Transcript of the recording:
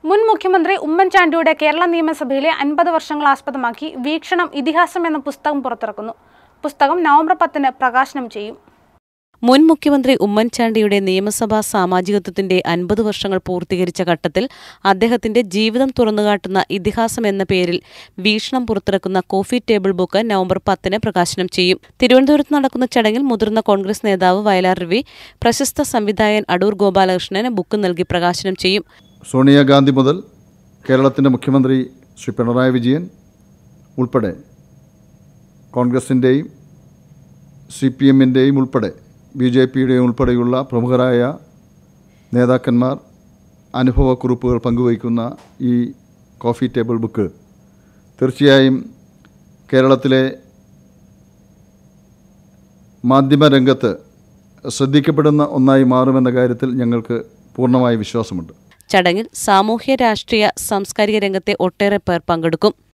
മുൻ മുഖ്യമന്ത്രി ഉമ്മൻചാണ്ടിയുടെ കേരള നിയമസഭയിലെ അൻപത് വർഷങ്ങൾ ആസ്പദമാക്കി വീക്ഷണം ഇതിഹാസം എന്ന പുസ്തകം പുറത്തിറക്കുന്നു പുസ്തകം നവംബർ പത്തിന് പ്രകാശനം ചെയ്യും മുൻ മുഖ്യമന്ത്രി ഉമ്മൻചാണ്ടിയുടെ നിയമസഭാ സാമാജികത്വത്തിന്റെ അൻപത് വർഷങ്ങൾ പൂർത്തീകരിച്ച ഘട്ടത്തിൽ അദ്ദേഹത്തിന്റെ ജീവിതം തുറന്നുകാട്ടുന്ന ഇതിഹാസം എന്ന പേരിൽ വീക്ഷണം പുറത്തിറക്കുന്ന കോഫി ടേബിൾ ബുക്ക് നവംബർ പത്തിന് പ്രകാശനം ചെയ്യും തിരുവനന്തപുരത്ത് നടക്കുന്ന ചടങ്ങിൽ മുതിർന്ന കോൺഗ്രസ് നേതാവ് വയലാർ രവി പ്രശസ്ത സംവിധായകൻ അടൂർ ഗോപാലകൃഷ്ണന് ബുക്ക് നൽകി പ്രകാശനം ചെയ്യും സോണിയാഗാന്ധി മുതൽ കേരളത്തിൻ്റെ മുഖ്യമന്ത്രി ശ്രീ പിണറായി വിജയൻ ഉൾപ്പെടെ കോൺഗ്രസിൻ്റെയും സി പി എമ്മിൻ്റെയും ഉൾപ്പെടെ ബി ജെ പിയുടെയും ഉൾപ്പെടെയുള്ള പ്രമുഖരായ നേതാക്കന്മാർ അനുഭവക്കുറിപ്പുകൾ പങ്കുവയ്ക്കുന്ന ഈ കോഫി ടേബിൾ ബുക്ക് തീർച്ചയായും കേരളത്തിലെ മാധ്യമരംഗത്ത് ശ്രദ്ധിക്കപ്പെടുന്ന ഒന്നായി മാറുമെന്ന കാര്യത്തിൽ ഞങ്ങൾക്ക് പൂർണ്ണമായ വിശ്വാസമുണ്ട് ചടങ്ങിൽ സാമൂഹ്യ രാഷ്ട്രീയ സാംസ്കാരിക രംഗത്തെ ഒട്ടേറെ പേർ പങ്കെടുക്കും